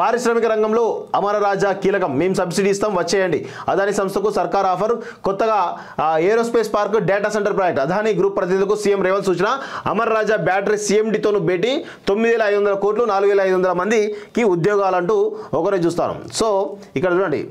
పారిశ్రామిక రంగంలో అమర రాజా కీలకం మేము సబ్సిడీ ఇస్తాం వచ్చేయండి అదాని సంస్థకు సర్కార్ ఆఫర్ కొత్తగా ఆ, aerospace park data center project Adani group ప్రతినిధులకు సీఎం రేవంత్ సూచన అమర్ రాజా బ్యాటరీ సీఎండితోను భేటీ తొమ్మిది వేల ఐదు వందల కోట్లు నాలుగు వేల ఐదు వందల మందికి ఉద్యోగాలంటూ ఒకరే చూస్తాను సో ఇక్కడ చూడండి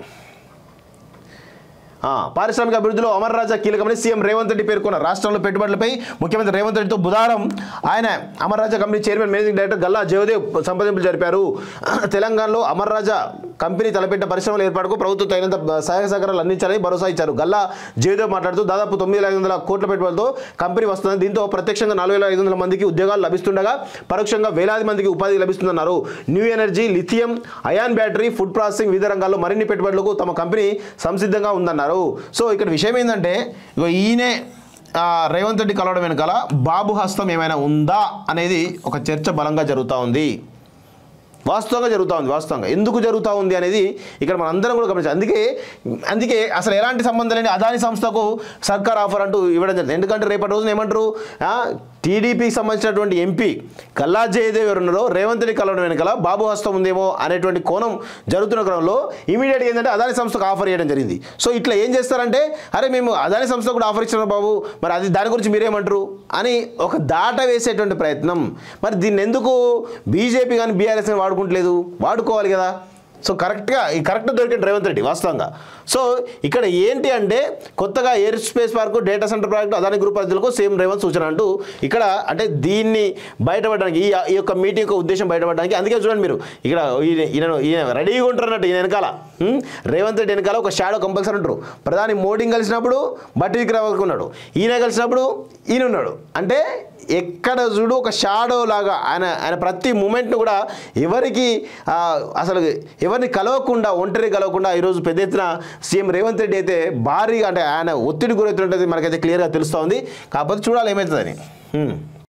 ఆ, పారిశ్రామిక అభివృద్ధిలో అమర్ రాజా కీలకమని సీఎం రేవంత్ రెడ్డి పేర్కొన్నారు రాష్ట్రంలో పెట్టుబడులపై ముఖ్యమంత్రి రేవంత్ రెడ్డితో బుధవారం ఆయన Amar Raja company chairman managing director Galla Jayadev సంప్రదింపులు జరిపారు తెలంగాణలో అమర్ రాజా కంపెనీ తలపెట్టిన పరిశ్రమల ఏర్పాటుకు ప్రభుత్వం తగినంత సహాయ సహకారాలు అందించాలని భరోసా ఇచ్చారు గల్లా జయదేవ్ మాట్లాడుతూ దాదాపు తొమ్మిది వేల ఐదు వందల కోట్ల పెట్టుబడులతో కంపెనీ వస్తుంది దీంతో ప్రత్యక్షంగా నాలుగు వేల ఐదు వందల మందికి ఉద్యోగాలు లభిస్తుండగా పరోక్షంగా వేలాది మందికి ఉపాధి లభిస్తుందన్నారు new energy lithium ion battery food processing వివిధ రంగాల్లో మరిన్ని పెట్టుబడులకు తమ కంపెనీ సంసిద్ధంగా ఉందన్నారు సో ఇక్కడ విషయం ఏంటంటే ఇగో ఈయనే ఆ, రేవంత్ రెడ్డి కలవడం వెనకాల బాబు హస్తం ఏమైనా ఉందా అనేది ఒక చర్చ బలంగా జరుగుతూ ఉంది వాస్తవంగా జరుగుతూ ఉంది వాస్తవంగా ఎందుకు జరుగుతూ ఉంది అనేది ఇక్కడ మనం అందరం కూడా గమనించాలి అందుకే అందుకే అసలు ఎలాంటి సంబంధం లేని అదాని సంస్థకు సర్కార్ ఆఫర్ అంటూ ఇవ్వడం జరిగింది ఎందుకంటే రేపటి రోజున ఏమంటారు ఆ, టీడీపీకి సంబంధించినటువంటి ఎంపీ కల్లా జయదేవ్ ఎవరున్నారో రేవంత్ రెడ్డి కలవడం వెనకాల బాబు హస్తం ఉందేమో అనేటువంటి కోణం జరుగుతున్న క్రమంలో ఇమీడియట్గా ఏంటంటే అదాని సంస్థకు ఆఫర్ చేయడం జరిగింది సో ఇట్లా ఏం చేస్తారంటే అరే మేము అదాని సంస్థకు కూడా ఆఫర్ ఇచ్చినాం బాబు మరి అది దాని గురించి మీరేమంటారు అని ఒక దాట వేసేటువంటి ప్రయత్నం మరి దీన్ని ఎందుకు బీజేపీ కానీ బీఆర్ఎస్ కానీ వాడుకుంటలేదు వాడుకోవాలి కదా సో కరెక్ట్గా ఈ కరెక్ట్ దొరికింది రేవంత్ రెడ్డి వాస్తవంగా సో ఇక్కడ ఏంటి అంటే కొత్తగా air space park data center project Adani group అధితులకు సేమ్ రేవంత్ సూచన అంటూ ఇక్కడ అంటే దీన్ని బయటపడడానికి ఈ ఈ యొక్క మీటింగ్ యొక్క ఉద్దేశం బయటపడడానికి అందుకే చూడండి మీరు ఇక్కడ ఈయన ఈయన ఈయన రెడీగా ఉంటారు అన్నట్టు ఈయన వెనకాల హ్మ్? రేవంత్ రెడ్డి వెనకాల ఒక షాడో కంపల్సరీ ఉంటారు ప్రధాని మోడీని కలిసినప్పుడు బట్టి విక్రమార్క ఉన్నాడు ఈయన కలిసినప్పుడు ఈయన ఉన్నాడు అంటే ఎక్కడ చూడు ఒక షాడో లాగా ఆయన ఆయన ప్రతి మూమెంట్ను కూడా ఎవరికి ఆ, అసలు ఎవరిని కలవకుండా ఒంటరి కలవకుండా ఈరోజు పెద్ద ఎత్తున సీఎం రేవంత్ రెడ్డి అయితే భారీగా అంటే ఆయన ఒత్తిడి గురవుతుంటుంది మనకైతే క్లియర్గా తెలుస్తూ ఉంది కాకపోతే చూడాలి ఏమవుతుందని హ్మ్.